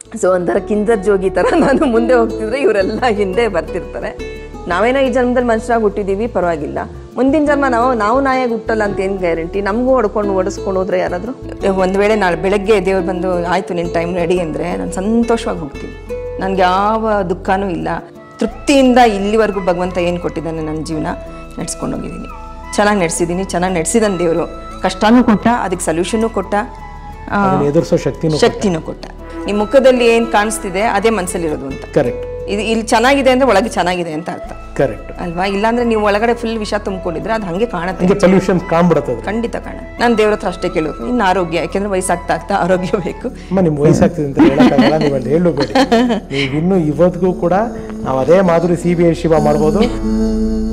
so ಒಂಥರ ಕಿಂದರ್ ಜೋಗಿ ಥರ ನಾನು ಮುಂದೆ ಹೋಗ್ತಿದ್ರೆ ಇವರೆಲ್ಲ ಹಿಂದೆ ಬರ್ತಿರ್ತಾರೆ ನಾವೇನೋ ಈ ಜನ್ಮದಲ್ಲಿ ಮನುಷ್ಯರಾಗಿ ಹುಟ್ಟಿದ್ದೀವಿ ಪರವಾಗಿಲ್ಲ ಮುಂದಿನ ಜನ್ಮ ನಾವು ನಾವು ನಾಯಾಗಿ ಹುಟ್ಟಲ್ಲ ಅಂತ ಏನು ಗ್ಯಾರಂಟಿ ನಮಗೂ ಹೊಡ್ಕೊಂಡು ಓಡಿಸ್ಕೊಂಡು ಹೋದ್ರೆ ಯಾರಾದರೂ ಒಂದು ವೇಳೆ ನಾಳೆ ಬೆಳಗ್ಗೆ ದೇವ್ರು ಬಂದು ಆಯಿತು ನಿನ್ನ ಟೈಮ್ ರೆಡಿ ಅಂದರೆ ನಾನು ಸಂತೋಷವಾಗಿ ಹೋಗ್ತೀನಿ ನನಗೆ ಯಾವ ದುಃಖನೂ ಇಲ್ಲ ತೃಪ್ತಿಯಿಂದ ಇಲ್ಲಿವರೆಗೂ ಭಗವಂತ ಏನು ಕೊಟ್ಟಿದ್ದಾನೆ ನನ್ನ ಜೀವನ ನಡ್ಸ್ಕೊಂಡು ಹೋಗಿದ್ದೀನಿ ಚೆನ್ನಾಗಿ ನಡೆಸಿದ್ದೀನಿ ಚೆನ್ನಾಗಿ ನಡೆಸಿದಾನೆ ದೇವರು ಕಷ್ಟನೂ ಕೊಟ್ಟ ಅದಕ್ಕೆ ಸೊಲ್ಯೂಷನ್ನು ಕೊಟ್ಟ ಆ, ಅದನ್ನ ಎದುರಿಸೋ ಶಕ್ತಿನೂ ಶಕ್ತಿನೂ ಕೊಟ್ಟ ನಿಮ್ಮ ಮುಖದಲ್ಲಿ ಏನು ಕಾಣಿಸ್ತಿದೆ ಅದೇ ಮನಸ್ಸಲ್ಲಿರೋದು ಅಂತ ಕರೆಕ್ಟ್ ಇದು ಇಲ್ಲಿ ಚೆನ್ನಾಗಿದೆ ಅಂದರೆ ಒಳಗೆ ಚೆನ್ನಾಗಿದೆ ಅಂತ ಅರ್ಥ ಕರೆಕ್ಟ್ ಅಲ್ವಾ ಇಲ್ಲಾಂದ್ರೆ ನೀವು ಒಳಗಡೆ ಫುಲ್ ವಿಷ ತುಂಬಿಕೊಂಡಿದ್ರೆ ಅದು ಹಾಗೆ ಕಾಣುತ್ತೆ ಹಂಗೆ ಪೊಲ್ಯೂಷನ್ ಕಾಣ್ಬಿಡತ್ತದ ಖಂಡಿತ ಕಾಣ ನಾನು ದೇವ್ರ ಹತ್ರ ಅಷ್ಟೇ ಕೇಳೋದು ಇನ್ನು ಆರೋಗ್ಯ ಯಾಕೆಂದ್ರೆ ವಯಸ್ಸಾಗ್ತಾ ಆಗ್ತಾ ಆರೋಗ್ಯ ಬೇಕು ಅಮ್ಮ ನಿಮ್ ವಯಸ್ಸಾಗ್ತಿದೆ ಅಂತ ಹೇಳಕ್ಕಾಗಲ್ಲ ನೀವು ಅಲ್ಲಿ ಹೇಳಬೇಡಿ ನೀವು ಇನ್ನೂ ಇವತ್ತಿಗೂ ಕೂಡ ನಾವು ಅದೇ ಮಾಧುರಿ ಸಿ ಬಿ ಐ ಶಿವ ಮಾಡ್ಬೋದು